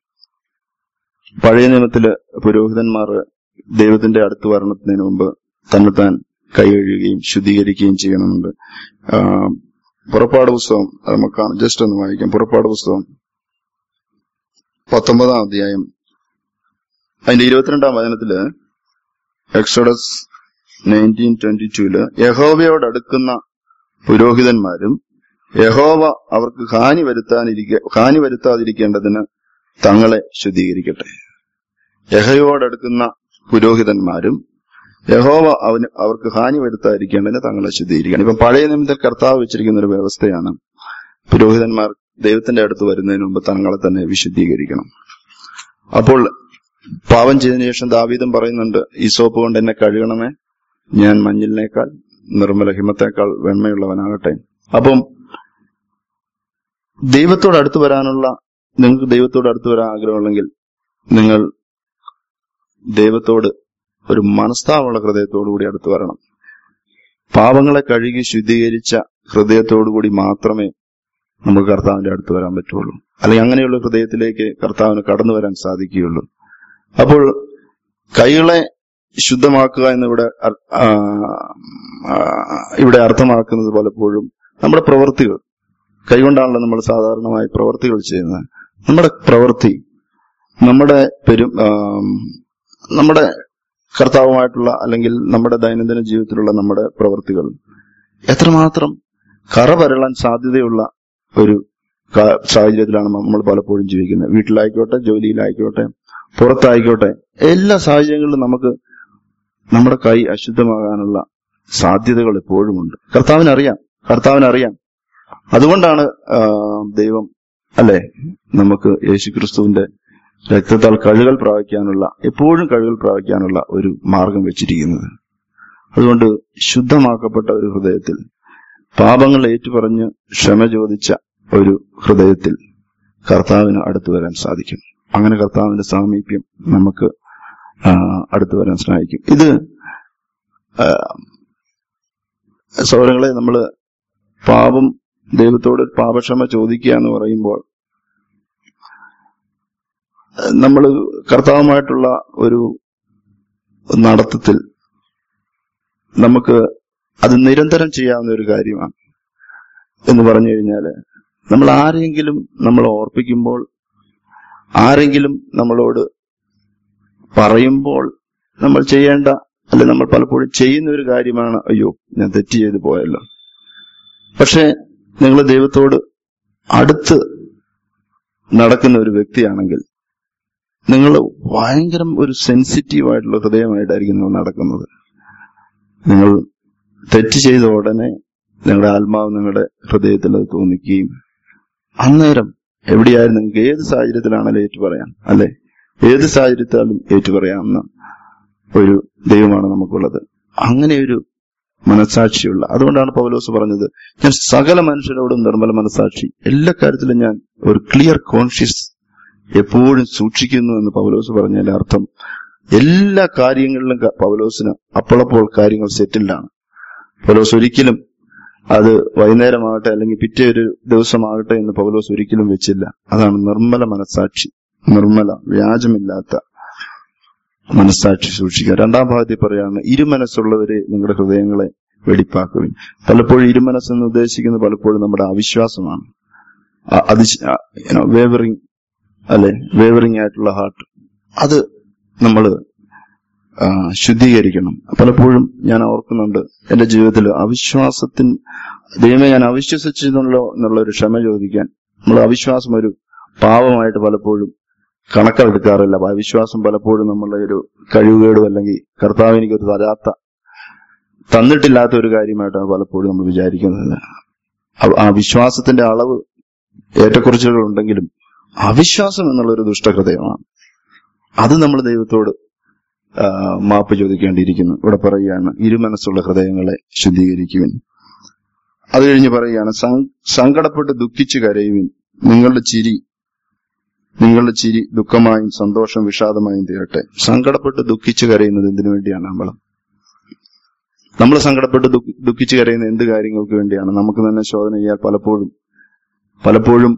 പഴയ നിയമത്തില് പുരോഹിതന്മാർ ദൈവത്തിന്റെ അടുത്ത് വരണത്തിന് മുമ്പ് തന്നെത്താൻ കൈ കഴുകുകയും ശുദ്ധീകരിക്കുകയും ചെയ്യണമെന്നുണ്ട് ആം, പുറപ്പാട് പുസ്തകം അത് നമുക്ക് കാണാം ജസ്റ്റ് ഒന്ന് വായിക്കാം പുറപ്പാട് പുസ്തകം പത്തൊമ്പതാം അധ്യായം അതിന്റെ ഇരുപത്തിരണ്ടാം വചനത്തില് എക്സോഡസ് നയൻറ്റീൻ ട്വന്റി ടൂല് യഹോവയോട് അടുക്കുന്ന പുരോഹിതന്മാരും യഹോവ അവർക്ക് ഹാനി വരുത്താനിരിക്ക ഹാനി വരുത്താതിരിക്കേണ്ടതിന് തങ്ങളെ ശുദ്ധീകരിക്കട്ടെ യഹയോടടുക്കുന്ന പുരോഹിതന്മാരും യഹോവ അവന് അവർക്ക് ഹാനി വരുത്താതിരിക്കേണ്ടതിന് തങ്ങളെ ശുദ്ധീകരിക്കണം ഇപ്പം പഴയ നിമിത്തം കർത്താവ് വെച്ചിരിക്കുന്ന ഒരു വ്യവസ്ഥയാണ് പുരോഹിതന്മാർ ദൈവത്തിന്റെ അടുത്ത് വരുന്നതിന് മുമ്പ് തങ്ങളെ തന്നെ വിശുദ്ധീകരിക്കണം അപ്പോൾ പാവം ചെയ്തതിനു ശേഷം ദാവീദും പറയുന്നുണ്ട് ഈ സോപ്പ് കൊണ്ട് എന്നെ കഴുകണമേ ഞാൻ മഞ്ഞിലിനേക്കാൾ നിർമ്മല ഹിമത്തേക്കാൾ വെണ്മയുള്ളവനാകട്ടെ അപ്പം ദൈവത്തോട് അടുത്ത് വരാനുള്ള നിങ്ങൾക്ക് ദൈവത്തോട് അടുത്ത് വരാൻ ആഗ്രഹമുണ്ടെങ്കിൽ നിങ്ങൾ ദൈവത്തോട് ഒരു മനസ്താവുള്ള ഹൃദയത്തോടു കൂടി അടുത്ത് വരണം പാപങ്ങളെ കഴുകി ശുദ്ധീകരിച്ച ഹൃദയത്തോടു കൂടി മാത്രമേ നമുക്ക് കർത്താവിന്റെ അടുത്ത് വരാൻ പറ്റുള്ളൂ അല്ലെങ്കിൽ അങ്ങനെയുള്ള ഹൃദയത്തിലേക്ക് കർത്താവിന് കടന്നു വരാൻ സാധിക്കുകയുള്ളൂ അപ്പോൾ കൈകളെ ശുദ്ധമാക്കുക എന്നിവിടെ അർ- ആ, ആ, ഇവിടെ അർത്ഥമാക്കുന്നത് പലപ്പോഴും നമ്മുടെ പ്രവൃത്തികൾ കൈകൊണ്ടാണല്ലോ നമ്മൾ സാധാരണമായി പ്രവൃത്തികൾ ചെയ്യുന്നത് നമ്മുടെ പ്രവൃത്തി നമ്മുടെ പെരും ആം, നമ്മുടെ കർത്താവുമായിട്ടുള്ള അല്ലെങ്കിൽ നമ്മുടെ ദൈനംദിന ജീവിതത്തിലുള്ള നമ്മുടെ പ്രവൃത്തികൾ എത്രമാത്രം കറ വരളാൻ സാധ്യതയുള്ള ഒരു കാ- സാഹചര്യത്തിലാണ് നമ്മൾ പലപ്പോഴും ജീവിക്കുന്നത് വീട്ടിലായിക്കോട്ടെ ജോലിയിലായിക്കോട്ടെ പുറത്തായിക്കോട്ടെ എല്ലാ സാഹചര്യങ്ങളിലും നമുക്ക് നമ്മുടെ കൈ അശുദ്ധമാകാനുള്ള സാധ്യതകൾ എപ്പോഴുമുണ്ട് കർത്താവിനറിയാം കർത്താവിനറിയാം അതുകൊണ്ടാണ് ആ, ദൈവം അല്ലെ നമുക്ക് യേശുക്രിസ്തുവിന്റെ രക്തത്താൽ കഴുകൽ പ്രാപിക്കാനുള്ള എപ്പോഴും കഴുകൽ പ്രാപിക്കാനുള്ള ഒരു മാർഗം വെച്ചിരിക്കുന്നത് അതുകൊണ്ട് ശുദ്ധമാക്കപ്പെട്ട ഒരു ഹൃദയത്തിൽ പാപങ്ങൾ ഏറ്റുപറഞ്ഞ് ക്ഷമ ചോദിച്ച ഒരു ഹൃദയത്തിൽ കർത്താവിന് അടുത്തു വരാൻ സാധിക്കും അങ്ങനെ കർത്താവിന്റെ സാമീപ്യം നമുക്ക് ആ, അടുത്തു വരാൻ സഹായിക്കും ഇത് ആ, സൗരങ്ങളെ നമ്മൾ പാപം ദൈവത്തോട് പാപക്ഷമ ചോദിക്കുക എന്ന് പറയുമ്പോൾ നമ്മൾ കർത്താവുമായിട്ടുള്ള ഒരു നടത്തത്തിൽ നമുക്ക് അത് നിരന്തരം ചെയ്യാവുന്ന ഒരു കാര്യമാണ് എന്ന് പറഞ്ഞു കഴിഞ്ഞാല് നമ്മൾ ആരെങ്കിലും നമ്മൾ ഓർപ്പിക്കുമ്പോൾ ആരെങ്കിലും നമ്മളോട് പറയുമ്പോൾ നമ്മൾ ചെയ്യേണ്ട അല്ലെ നമ്മൾ പലപ്പോഴും ചെയ്യുന്ന ഒരു കാര്യമാണ് അയ്യോ ഞാൻ തെറ്റ് ചെയ്തു പോയല്ലോ പക്ഷെ നിങ്ങൾ ദൈവത്തോട് അടുത്ത് നടക്കുന്ന ഒരു വ്യക്തിയാണെങ്കിൽ നിങ്ങൾ ഭയങ്കരം ഒരു സെൻസിറ്റീവ് ആയിട്ടുള്ള ഹൃദയമായിട്ടായിരിക്കും നിങ്ങൾ നടക്കുന്നത് നിങ്ങൾ തെറ്റ് ചെയ്ത ഉടനെ നിങ്ങളുടെ ആത്മാവ് നിങ്ങളുടെ ഹൃദയത്തിൽ അത് തോന്നിക്കുകയും അന്നേരം എവിടെയായിരുന്നു നിങ്ങൾക്ക് ഏത് സാഹചര്യത്തിലാണല്ലോ ഏറ്റു പറയാം അല്ലെ ഏത് സാഹചര്യത്തിലും ഏറ്റു പറയാവുന്ന ഒരു ദൈവമാണ് നമുക്കുള്ളത് അങ്ങനെ ഒരു മനസാക്ഷിയുള്ള അതുകൊണ്ടാണ് പൗലോസ് പറഞ്ഞത് ഞാൻ സകല മനുഷ്യരോടും നിർമ്മല മനസാക്ഷി എല്ലാ കാര്യത്തിലും ഞാൻ ഒരു ക്ലിയർ കോൺഷ്യസ് എപ്പോഴും സൂക്ഷിക്കുന്നു എന്ന് പൗലോസ് പറഞ്ഞതിന്റെ അർത്ഥം എല്ലാ കാര്യങ്ങളിലും ക- പൗലോസിന് അപ്പോഴപ്പോൾ കാര്യങ്ങൾ സെറ്റിൽഡാണ് പൗലോസ് ഒരിക്കലും അത് വൈകുന്നേരമാകട്ടെ അല്ലെങ്കിൽ പിറ്റേ ഒരു ദിവസമാകട്ടെ എന്ന് പൗലോസ് ഒരിക്കലും വെച്ചില്ല അതാണ് നിർമ്മല മനസാക്ഷി നിർമ്മല വ്യാജമില്ലാത്ത മനസ്സാക്ഷി സൂക്ഷിക്കുക രണ്ടാം ഭാഗത്തിൽ പറയാണ് ഇരുമനസ്സുള്ളവരെ നിങ്ങളുടെ ഹൃദയങ്ങളെ വെടിപ്പാക്കുവിൻ പലപ്പോഴും ഇരുമനസ് എന്ന് ഉദ്ദേശിക്കുന്നത് പലപ്പോഴും നമ്മുടെ അവിശ്വാസമാണ് അ- അത് വേവറിങ് അല്ലെ വേവറിങ് ആയിട്ടുള്ള ഹാർട്ട് അത് നമ്മൾ ശുദ്ധീകരിക്കണം പലപ്പോഴും ഞാൻ ഓർക്കുന്നുണ്ട് എന്റെ ജീവിതത്തിൽ അവിശ്വാസത്തിൻ ദൈവമേ ഞാൻ അവിശ്വസിച്ചെന്നുള്ളോ എന്നുള്ള ഒരു ക്ഷമ ചോദിക്കാൻ നമ്മൾ അവിശ്വാസം ഒരു പാവമായിട്ട് പലപ്പോഴും കണക്കെടുക്കാറില്ല അപ്പൊ അവിശ്വാസം പലപ്പോഴും നമ്മളെ ഒരു കഴിവുകേടും അല്ലെങ്കിൽ കർത്താവ് എനിക്കൊരു തരാത്ത തന്നിട്ടില്ലാത്ത ഒരു കാര്യമായിട്ടാണ് പലപ്പോഴും നമ്മൾ വിചാരിക്കുന്നത് അ- ആ വിശ്വാസത്തിന്റെ അളവ് ഏറ്റക്കുറച്ചുകൾ ഉണ്ടെങ്കിലും അവിശ്വാസം എന്നുള്ള ഒരു ദുഷ്ടഹൃദയമാണ് അത് നമ്മൾ ദൈവത്തോട് ആ, മാപ്പ് ചോദിക്കേണ്ടിയിരിക്കുന്നു ഇവിടെ പറയുകയാണ് ഇരുമനസ്സുള്ള ഹൃദയങ്ങളെ ശുദ്ധീകരിക്കുവിൻ അത് കഴിഞ്ഞ് പറയുകയാണ് "സങ്ക- സങ്കടപ്പെട്ട് ദുഃഖിച്ച് കരയുവിൻ നിങ്ങളുടെ ചിരി നിങ്ങളുടെ ചിരി ദുഃഖമായും സന്തോഷം വിഷാദമായും തീരട്ടെ സങ്കടപ്പെട്ട് ദുഃഖിച്ച് കരയുന്നത് എന്തിനു വേണ്ടിയാണ് നമ്മൾ നമ്മൾ സങ്കടപ്പെട്ട് ദുഃഖി- ദുഃഖിച്ച് കരയുന്ന എന്ത് കാര്യങ്ങൾക്ക് വേണ്ടിയാണ് നമുക്ക് തന്നെ ശോധന ചെയ്യാൻ പലപ്പോഴും പലപ്പോഴും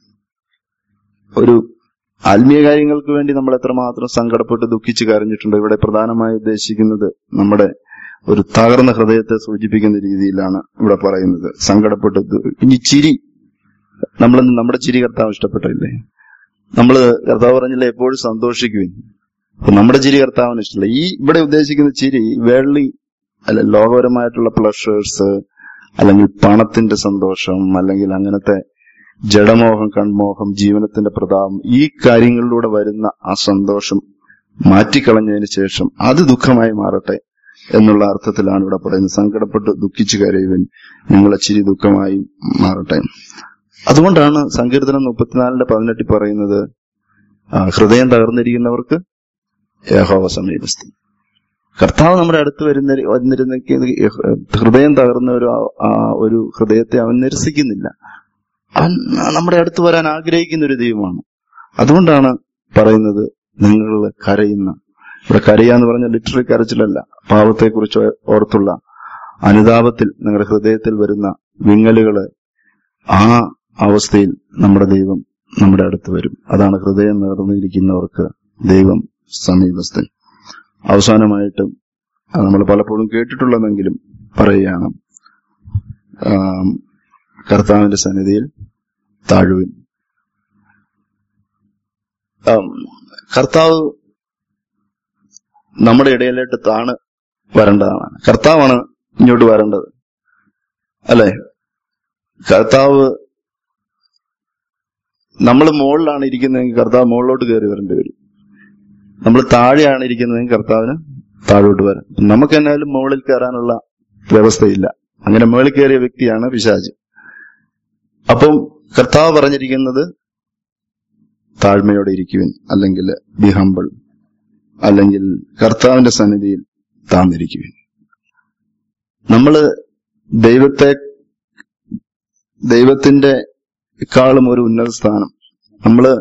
ഒരു ആത്മീയ കാര്യങ്ങൾക്ക് വേണ്ടി നമ്മൾ എത്രമാത്രം സങ്കടപ്പെട്ട് ദുഃഖിച്ച് കരഞ്ഞിട്ടുണ്ട് ഇവിടെ പ്രധാനമായി ഉദ്ദേശിക്കുന്നത് നമ്മുടെ ഒരു തകർന്ന ഹൃദയത്തെ സൂചിപ്പിക്കുന്ന രീതിയിലാണ് ഇവിടെ പറയുന്നത് സങ്കടപ്പെട്ട് ദു- ഇനി ചിരി നമ്മൾ നമ്മുടെ ചിരി കർത്താവ് ഇഷ്ടപ്പെട്ടില്ലേ നമ്മൾ കർത്താവ് പറഞ്ഞില്ലേ എപ്പോഴും സന്തോഷിക്കുവിൻ അപ്പൊ നമ്മുടെ ചിരി കർത്താവിന് ഇഷ്ടമില്ല ഈ ഇവിടെ ഉദ്ദേശിക്കുന്ന ചിരി വേൾഡി അല്ല ലോകപരമായിട്ടുള്ള പ്ലഷേഴ്സ് അല്ലെങ്കിൽ പണത്തിന്റെ സന്തോഷം അല്ലെങ്കിൽ അങ്ങനത്തെ ജഡമോഹം കൺമോഹം ജീവനത്തിന്റെ പ്രതാപം ഈ കാര്യങ്ങളിലൂടെ വരുന്ന ആ സന്തോഷം മാറ്റിക്കളഞ്ഞതിന് ശേഷം അത് ദുഃഖമായി മാറട്ടെ എന്നുള്ള അർത്ഥത്തിലാണ് ഇവിടെ പറയുന്നത് സങ്കടപ്പെട്ട് ദുഃഖിച്ചു കരയുവൻ നിങ്ങളെ ചിരി ദുഃഖമായി മാറട്ടെ അതുകൊണ്ടാണ് സങ്കീർത്തനം മുപ്പത്തിനാലിന്റെ പതിനെട്ടിൽ പറയുന്നത് ആ, ഹൃദയം തകർന്നിരിക്കുന്നവർക്ക് യഹോവ സമീപസ്ഥ കർത്താവ് നമ്മുടെ അടുത്ത് വരുന്ന വന്നിരുന്ന ഹൃദയം തകർന്ന ഒരു ആ- ആ ഒരു ഹൃദയത്തെ അവൻ നിരസിക്കുന്നില്ല അവൻ നമ്മുടെ അടുത്ത് വരാൻ ആഗ്രഹിക്കുന്ന ഒരു ദൈവമാണ് അതുകൊണ്ടാണ് പറയുന്നത് നിങ്ങൾ കരയുന്ന ഇവിടെ കരയുക എന്ന് പറഞ്ഞ ലിറ്റററി കരച്ചിലല്ല പാപത്തെക്കുറിച്ച് ഓർത്തുള്ള അനുതാപത്തിൽ നിങ്ങളുടെ ഹൃദയത്തിൽ വരുന്ന വിങ്ങലുകള് ആ അവസ്ഥയിൽ നമ്മുടെ ദൈവം നമ്മുടെ അടുത്ത് വരും അതാണ് ഹൃദയം നേർന്നിരിക്കുന്നവർക്ക് ദൈവം സമീപസ്ഥൻ അവസാനമായിട്ട് അത് നമ്മൾ പലപ്പോഴും കേട്ടിട്ടുള്ളതെങ്കിലും പറയുകയാണ് ആം, കർത്താവിന്റെ സന്നിധിയിൽ താഴുവിൻ ആം, കർത്താവ് നമ്മുടെ ഇടയിലായിട്ട് താണ് വരേണ്ടതാണ് കർത്താവാണ് ഇങ്ങോട്ട് വരേണ്ടത് അല്ലെ കർത്താവ് നമ്മൾ മുകളിലാണ് ഇരിക്കുന്നതെങ്കിൽ കർത്താവ് മുകളിലോട്ട് കയറി വരേണ്ടി വരും നമ്മൾ താഴെയാണ് ഇരിക്കുന്നതെങ്കിൽ കർത്താവിന് താഴോട്ട് വരാം നമുക്ക് എന്നാലും മുകളിൽ കയറാനുള്ള വ്യവസ്ഥയില്ല അങ്ങനെ മുകളിൽ കയറിയ വ്യക്തിയാണ് പിശാജ് അപ്പം കർത്താവ് പറഞ്ഞിരിക്കുന്നത് താഴ്മയോടെ ഇരിക്കുവിൻ അല്ലെങ്കിൽ ബി ഹമ്പിൾ അല്ലെങ്കിൽ കർത്താവിന്റെ സന്നിധിയിൽ താന്നിരിക്കുവിൻ നമ്മള് ദൈവത്തെ ദൈവത്തിന്റെ ക്കാളും ഒരു ഉന്നത സ്ഥാനം നമ്മള്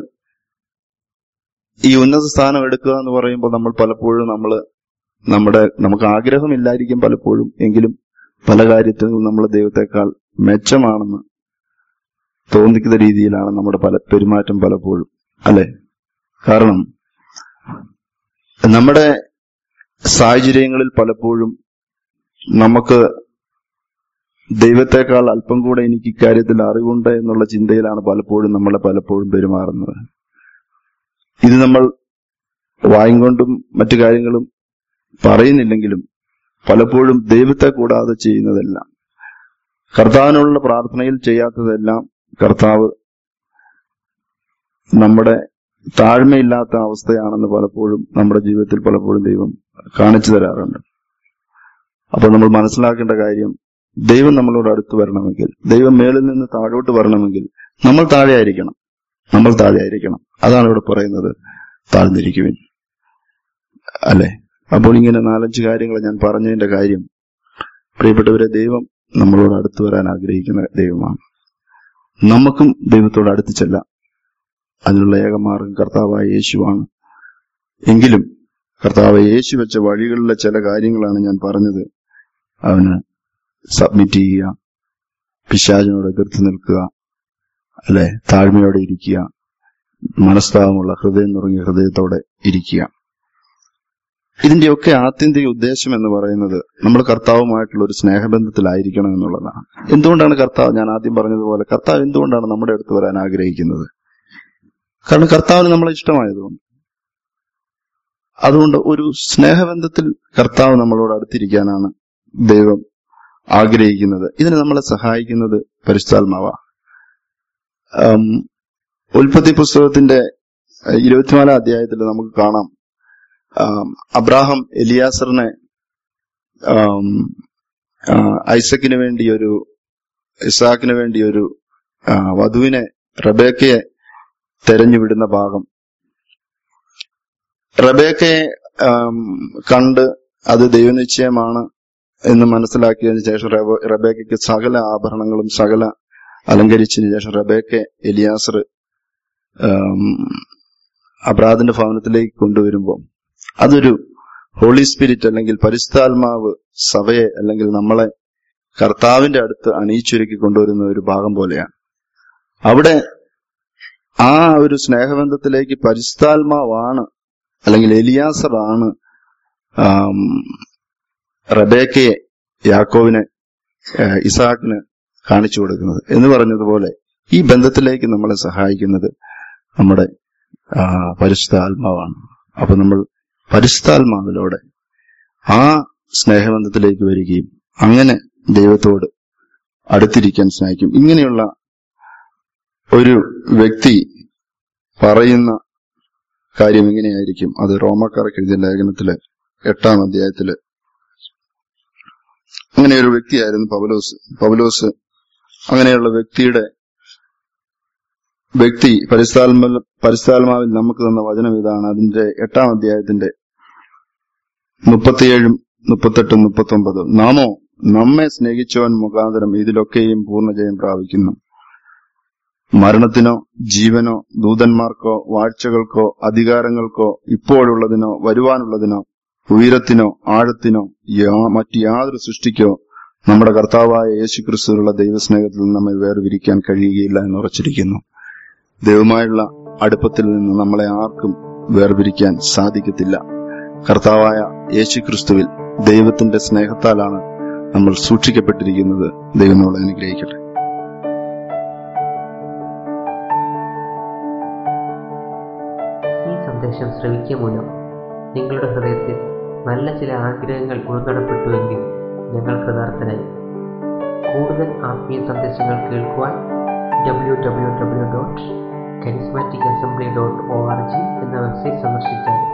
ഈ ഉന്നത സ്ഥാനം എടുക്കുക എന്ന് പറയുമ്പോൾ നമ്മൾ പലപ്പോഴും നമ്മൾ നമ്മുടെ നമുക്ക് ആഗ്രഹമില്ലായിരിക്കും പലപ്പോഴും എങ്കിലും പല കാര്യത്തിലും നമ്മൾ ദൈവത്തെക്കാൾ മെച്ചമാണെന്ന് തോന്നിക്കുന്ന രീതിയിലാണ് നമ്മുടെ പല പെരുമാറ്റം പലപ്പോഴും അല്ലെ കാരണം നമ്മുടെ സാഹചര്യങ്ങളിൽ പലപ്പോഴും നമുക്ക് ദൈവത്തെക്കാൾ അല്പം കൂടെ എനിക്ക് ഇക്കാര്യത്തിൽ അറിവുണ്ട് എന്നുള്ള ചിന്തയിലാണ് പലപ്പോഴും നമ്മളെ പലപ്പോഴും പെരുമാറുന്നത് ഇത് നമ്മൾ വായും കൊണ്ടും മറ്റു കാര്യങ്ങളും പറയുന്നില്ലെങ്കിലും പലപ്പോഴും ദൈവത്തെ കൂടാതെ ചെയ്യുന്നതെല്ലാം കർത്താവിനുള്ള പ്രാർത്ഥനയിൽ ചെയ്യാത്തതെല്ലാം കർത്താവ് നമ്മുടെ താഴ്മയില്ലാത്ത അവസ്ഥയാണെന്ന് പലപ്പോഴും നമ്മുടെ ജീവിതത്തിൽ പലപ്പോഴും ദൈവം കാണിച്ചു തരാറുണ്ട് അപ്പൊ നമ്മൾ മനസ്സിലാക്കേണ്ട കാര്യം ദൈവം നമ്മളോട് അടുത്ത് വരണമെങ്കിൽ ദൈവം മേളിൽ നിന്ന് താഴോട്ട് വരണമെങ്കിൽ നമ്മൾ താഴെ ആയിരിക്കണം നമ്മൾ താഴെ ആയിരിക്കണം അതാണ് ഇവിടെ പറയുന്നത് താഴ്ന്നിരിക്കുവിൻ അല്ലെ അപ്പോൾ ഇങ്ങനെ നാലഞ്ച് കാര്യങ്ങൾ ഞാൻ പറഞ്ഞതിന്റെ കാര്യം പ്രിയപ്പെട്ടവരെ ദൈവം നമ്മളോട് അടുത്ത് വരാൻ ആഗ്രഹിക്കുന്ന ദൈവമാണ് നമുക്കും ദൈവത്തോട് അടുത്ത് ചെല്ലാം അതിനുള്ള ഏകമാർഗം കർത്താവായ യേശുവാണ് എങ്കിലും കർത്താവ് യേശു വെച്ച വഴികളിലെ ചില കാര്യങ്ങളാണ് ഞാൻ പറഞ്ഞത് അവന് സബ്മിറ്റ് ചെയ്യുക പിശാചിനോട് എതിർത്ത് നിൽക്കുക അല്ലെ താഴ്മയോടെ ഇരിക്കുക മനസ്താവമുള്ള ഹൃദയം നുറങ്ങിയ ഹൃദയത്തോടെ ഇരിക്കുക ഇതിന്റെയൊക്കെ ആത്യന്തിക ഉദ്ദേശം എന്ന് പറയുന്നത് നമ്മൾ കർത്താവുമായിട്ടുള്ള ഒരു സ്നേഹബന്ധത്തിലായിരിക്കണം എന്നുള്ളതാണ് എന്തുകൊണ്ടാണ് കർത്താവ് ഞാൻ ആദ്യം പറഞ്ഞതുപോലെ കർത്താവ് എന്തുകൊണ്ടാണ് നമ്മുടെ അടുത്ത് വരാൻ ആഗ്രഹിക്കുന്നത് കാരണം കർത്താവിന് നമ്മളെ ഇഷ്ടമായതുകൊണ്ട് അതുകൊണ്ട് ഒരു സ്നേഹബന്ധത്തിൽ കർത്താവ് നമ്മളോട് അടുത്തിരിക്കാനാണ് ദൈവം ആഗ്രഹിക്കുന്നത് ഇതിന് നമ്മളെ സഹായിക്കുന്നത് പരിശുദ്ധാത്മാവ ഉൽപ്പത്തി പുസ്തകത്തിന്റെ അഹ്, ഇരുപത്തിനാലാം അധ്യായത്തിൽ നമുക്ക് കാണാം ആം, അബ്രാഹം എലിയാസറിനെ ആം, ആ, ഐസക്കിന് വേണ്ടി ഒരു ഇസാക്കിന് വേണ്ടി ഒരു ആ, വധുവിനെ റബേക്കയെ തെരഞ്ഞുവിടുന്ന ഭാഗം റബേക്കയെ ആം, കണ്ട് അത് ദൈവനിശ്ചയമാണ് എന്ന് മനസ്സിലാക്കിയതിനു ശേഷം റബ- റബേക്കയ്ക്ക് സകല ആഭരണങ്ങളും സകല അലങ്കരിച്ചതിന് ശേഷം റബേക്കെ എലിയാസർ അബ്രാദിന്റെ ഭവനത്തിലേക്ക് കൊണ്ടുവരുമ്പോൾ അതൊരു ഹോളി സ്പിരിറ്റ് അല്ലെങ്കിൽ പരിശുദ്ധാത്മാവ് സഭയെ അല്ലെങ്കിൽ നമ്മളെ കർത്താവിന്റെ അടുത്ത് അണിയിച്ചൊരുക്കി കൊണ്ടുവരുന്ന ഒരു ഭാഗം പോലെയാണ് അവിടെ ആ ഒരു സ്നേഹബന്ധത്തിലേക്ക് പരിശുദ്ധാത്മാവാണ് അല്ലെങ്കിൽ എലിയാസർ ആണ് ആം, റബേക്കയെ യാക്കോവിനെ ഏഹ്, ഇസാക്കിന് കാണിച്ചു കൊടുക്കുന്നത് എന്ന് പറഞ്ഞതുപോലെ ഈ ബന്ധത്തിലേക്ക് നമ്മളെ സഹായിക്കുന്നത് നമ്മുടെ ആ, പരിശുദ്ധ ആത്മാവാണ് അപ്പൊ നമ്മൾ പരിശുദ്ധാത്മാവിലൂടെ ആ സ്നേഹബന്ധത്തിലേക്ക് വരികയും അങ്ങനെ ദൈവത്തോട് അടുത്തിരിക്കാൻ സ്നേഹിക്കും ഇങ്ങനെയുള്ള ഒരു വ്യക്തി പറയുന്ന കാര്യം എങ്ങനെയായിരിക്കും അത് റോമക്കാർക്ക് എഴുതിയ ലേഖനത്തില് എട്ടാം അധ്യായത്തില് അങ്ങനെ ഒരു വ്യക്തിയായിരുന്നു പൗലോസ് പൗലോസ് അങ്ങനെയുള്ള വ്യക്തിയുടെ വ്യക്തി പരിസ്ഥാത്മ പരിസ്ഥാത്മാവിൽ നമുക്ക് തന്ന വചനം ഇതാണ് അതിന്റെ എട്ടാം അധ്യായത്തിന്റെ മുപ്പത്തിയേഴും മുപ്പത്തെട്ടും മുപ്പത്തി ഒമ്പതും നാമോ നമ്മെ സ്നേഹിച്ചവൻ മുഖാന്തരം ഇതിലൊക്കെയും പൂർണ്ണജയം പ്രാപിക്കുന്നു മരണത്തിനോ ജീവനോ ദൂതന്മാർക്കോ വാഴ്ചകൾക്കോ അധികാരങ്ങൾക്കോ ഇപ്പോഴുള്ളതിനോ വരുവാനുള്ളതിനോ ഉയരത്തിനോ ആഴത്തിനോ യാ- മറ്റ് യാതൊരു സൃഷ്ടിക്കോ നമ്മുടെ കർത്താവായ യേശുക്രിസ്തുവിലുള്ള ദൈവസ്നേഹത്തിൽ നിന്ന് നമ്മെ വേർതിരിക്കാൻ കഴിയുകയില്ല എന്ന് ഉറച്ചിരിക്കുന്നു ദൈവമായുള്ള അടുപ്പത്തിൽ നിന്ന് നമ്മളെ ആർക്കും വേർതിരിക്കാൻ സാധിക്കത്തില്ല കർത്താവായ യേശുക്രിസ്തുവിൽ ദൈവത്തിന്റെ സ്നേഹത്താലാണ് നമ്മൾ സൂക്ഷിക്കപ്പെട്ടിരിക്കുന്നത് ദൈവം നമ്മളെ അനുഗ്രഹിക്കട്ടെ ഈ സന്ദേശം ശ്രവിക്കുക മൂലം നിങ്ങളുടെ ഹൃദയത്തിൽ നല്ല ചില ആഗ്രഹങ്ങൾ ഉൾനടപ്പെട്ടുവെങ്കിൽ ഞങ്ങൾ കൃതാർത്ഥനായി കൂടുതൽ ആത്മീയ സന്ദേശങ്ങൾ കേൾക്കുവാൻ W W W dot charismatic assembly dot O R G എന്ന വെബ്സൈറ്റ് സന്ദർശിച്ചാൽ